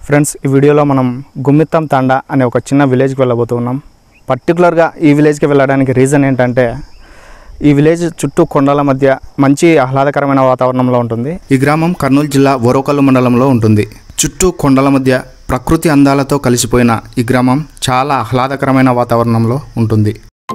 Friends ఈ వీడియోలో మనం గుమ్మిత్తం తాండా అనే ఒక చిన్న విలేజ్కి వెళ్ళబోతున్నాం పర్టికులర్గా ఈ విలేజ్కి వెళ్ళడానికి రీజన్ ఏంటంటే ఈ విలేజ్ చుట్టూ కొండల మధ్య మంచి ఆహ్లాదకరమైన వాతావరణంలో ఉంటుంది ఈ గ్రామం కర్నూలు జిల్లా ఓరోకల్లు మండలంలో ఉంటుంది చుట్టూ కొండల మధ్య ప్రకృతి అందాలతో కలిసిపోయిన ఈ గ్రామం చాలా ఆహ్లాదకరమైన వాతావరణంలో ఉంటుంది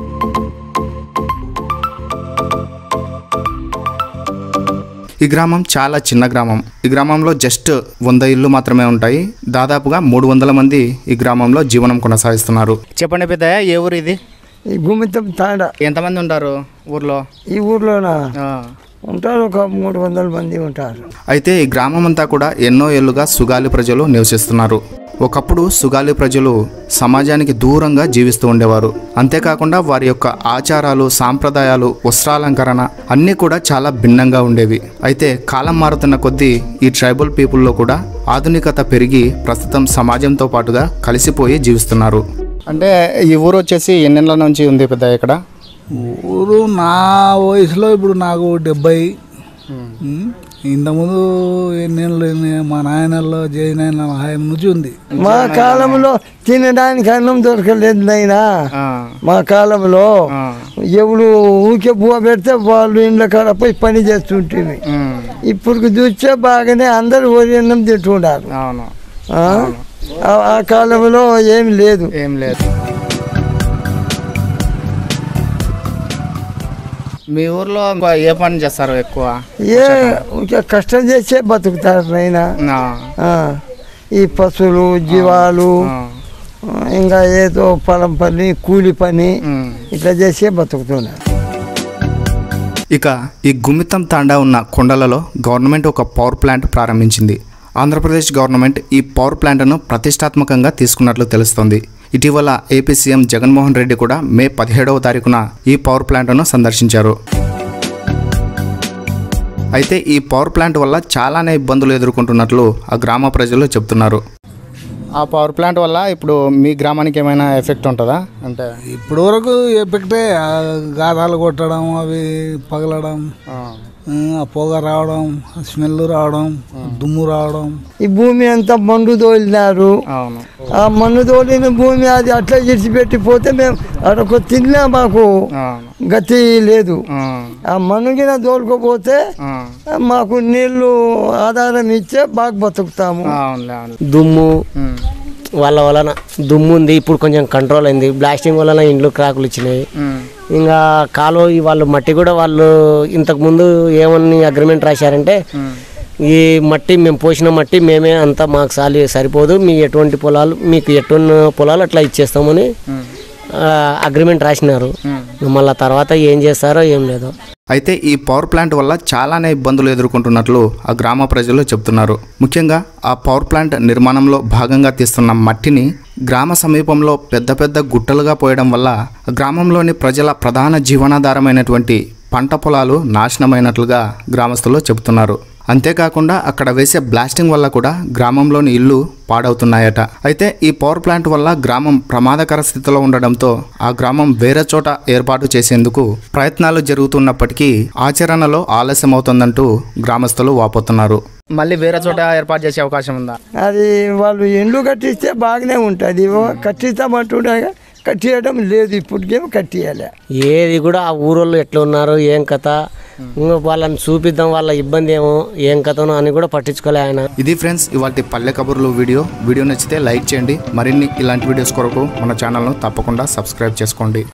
ఈ గ్రామం చాలా చిన్న గ్రామం ఈ గ్రామంలో జస్ట్ వంద ఇల్లు మాత్రమే ఉంటాయి దాదాపుగా మూడు వందల మంది ఈ గ్రామంలో జీవనం కొనసాగిస్తున్నారు చెప్పండి పెద్ద ఏ ఊరు ఇది ఈ గుమ్మితం తాండ ఎంతమంది ఉంటారు ఊర్లో ఈ ఊర్లోన ఉంటారు ఒక మూడు వందల మంది ఉంటారు అయితే ఈ గ్రామం అంతా కూడా ఎన్నో ఏళ్లుగా సుగాలి ప్రజలు నివసిస్తున్నారు ఒకప్పుడు సుగాలి ప్రజలు సమాజానికి దూరంగా జీవిస్తూ ఉండేవారు అంతేకాకుండా వారి యొక్క ఆచారాలు సాంప్రదాయాలు వస్త్రాలంకరణ అన్నీ కూడా చాలా భిన్నంగా ఉండేవి అయితే కాలం మారుతున్న కొద్దీ ఈ ట్రైబల్ పీపుల్లో కూడా ఆధునికత పెరిగి ప్రస్తుతం సమాజంతో పాటుగా కలిసిపోయి జీవిస్తున్నారు అంటే ఈ ఊరు వచ్చేసి ఎన్నెళ్ళ నుంచి ఉంది పెద్ద ఇక్కడ ఊరు నా వయసులో ఇప్పుడు నాకు డెబ్బై ఉమ్, ఇంతకుముందు ఎన్నేళ్ళు ఎన్ని- మా నాయనల్లో జయనాయన హాయం నుంచి ఉంది మా కాలంలో తినడానికి అన్నం దొరకలేదు నైనా మా కాలంలో ఎవరు ఊకే బువ్వ పెడితే వాళ్ళు ఇండ్ల కాడ పోయి పని చేస్తుంటుంది ఇప్పుడు చూస్తే బాగానే అందరు వరి అన్నం తింటున్నారు అవును ఆ? ఆ- ఆ కాలంలో ఏం లేదు ఏం లేదు మీ ఊర్లో ఇంకా ఏ పని చేస్తారు ఎక్కువ ఏ ఊరికే కష్టం చేసే బతుకుతారు నైనా నా, ఆ. ఈ పశువులు జీవాలు ఆ, ఇంకా ఏదో పొలం పని కూలి పని ఉమ్. ఇట్లా చేసే బతుకుతున్నారు ఇక ఈ గుమ్మితం తాండా ఉన్న కొండలలో గవర్నమెంట్ ఒక పవర్ ప్లాంట్ ప్రారంభించింది ఆంధ్రప్రదేశ్ గవర్నమెంట్ ఈ పవర్ ప్లాంట్ను ప్రతిష్టాత్మకంగా తీసుకున్నట్లు తెలుస్తోంది ఇటీవల ఏపీ సీఎం జగన్మోహన్ రెడ్డి కూడా మే పదిహేడవ తారీఖున ఈ పవర్ ప్లాంట్ను సందర్శించారు అయితే ఈ పవర్ ప్లాంట్ వల్ల చాలానే ఇబ్బందులు ఎదుర్కొంటున్నట్లు ఆ గ్రామ ప్రజలు చెప్తున్నారు ఆ పవర్ ప్లాంట్ వల్ల ఇప్పుడు మీ గ్రామానికి ఏమైనా ఎఫెక్ట్ ఉంటుందా అంటే ఇప్పటి వరకు ఎఫెక్టే ఆ గాథాలు కొట్టడం అవి పగలడం ఆ, ఆ పొగ రావడం స్మెల్ రావడం దుమ్ము రావడం ఈ భూమి అంతా మండు తోలినారు అవును ఆ మన్ను తోలిన భూమి అది అట్లా ఇడిచిపెట్టి పోతే మేము అడొక తిన్నా మాకు అవును గతి లేదు ఆ, ఆ మనుగిన తోలుకోపోతే ఆ, మాకు నీళ్లు ఆధారం ఇచ్చే బాగా బతుకుతాము అవునులే అవును దుమ్ము ఉమ్, వాళ్ళ వలన దుమ్ము ఉంది ఇప్పుడు కొంచెం కంట్రోల్ అయింది బ్లాస్టింగ్ వలన ఇండ్లు క్రాకులు ఇచ్చినాయి ఉమ్, ఇంకా కాలువ ఈ వాళ్ళు మట్టి కూడా వాళ్ళు ఇంతకు ముందు ఏమని అగ్రిమెంట్ రాశారంటే ఉమ్, ఈ మట్టి మేము పోసిన మట్టి మేమే అంతా మాకు సాలి సరిపోదు మీ ఎటువంటి పొలాలు మీకు ఎటువంటి పొలాలు అట్లా ఇచ్చేస్తామని ఉమ్. అగ్రిమెంట్ రాసినారు మళ్ళీ తర్వాత ఏం చేస్తారో ఏం లేదో అయితే ఈ పవర్ ప్లాంట్ వల్ల చాలానే ఇబ్బందులు ఎదుర్కొంటున్నట్లు ఆ గ్రామ ప్రజలు చెప్తున్నారు ముఖ్యంగా ఆ పవర్ ప్లాంట్ నిర్మాణంలో భాగంగా తీస్తున్న మట్టిని గ్రామ సమీపంలో పెద్ద పెద్ద గుట్టలుగా పోయడం వల్ల గ్రామంలోని ప్రజల ప్రధాన జీవనాధారమైనటువంటి పంట పొలాలు నాశనమైనట్లుగా గ్రామస్తులు చెబుతున్నారు అంతేకాకుండా అక్కడ వేసే బ్లాస్టింగ్ వల్ల కూడా గ్రామంలోని ఇల్లు పాడవుతున్నాయట అయితే ఈ పవర్ ప్లాంట్ వల్ల గ్రామం ప్రమాదకర స్థితిలో ఉండడంతో ఆ గ్రామం వేరే చోట ఏర్పాటు చేసేందుకు ప్రయత్నాలు జరుగుతున్నప్పటికీ ఆచరణలో ఆలస్యమవుతోందంటూ గ్రామస్తులు వాపోతున్నారు మళ్ళీ వేరే చోట ఏర్పాటు చేసే అవకాశం ఉందా అది వాళ్ళు ఇండ్లు కట్టిస్తే బాగానే ఉంటుంది కట్టిస్తామంటుండే కట్టియడం లేదు ఇప్పటికేమో కట్టియాలి ఏది కూడా ఆ ఊరోళ్ళు ఎట్లా ఉన్నారు ఏం కథ ఇంకా వాళ్ళని చూపిద్దాం వాళ్ళ ఇబ్బంది ఏమో ఏం కథనో అని కూడా పట్టించుకోలే ఆయన ఇది ఫ్రెండ్స్ ఇవాళ పల్లె కబుర్లు వీడియో వీడియో నచ్చితే లైక్ చేయండి మరిన్ని ఇలాంటి వీడియోస్ కొరకు మన ఛానల్ను తప్పకుండా సబ్స్క్రైబ్ చేసుకోండి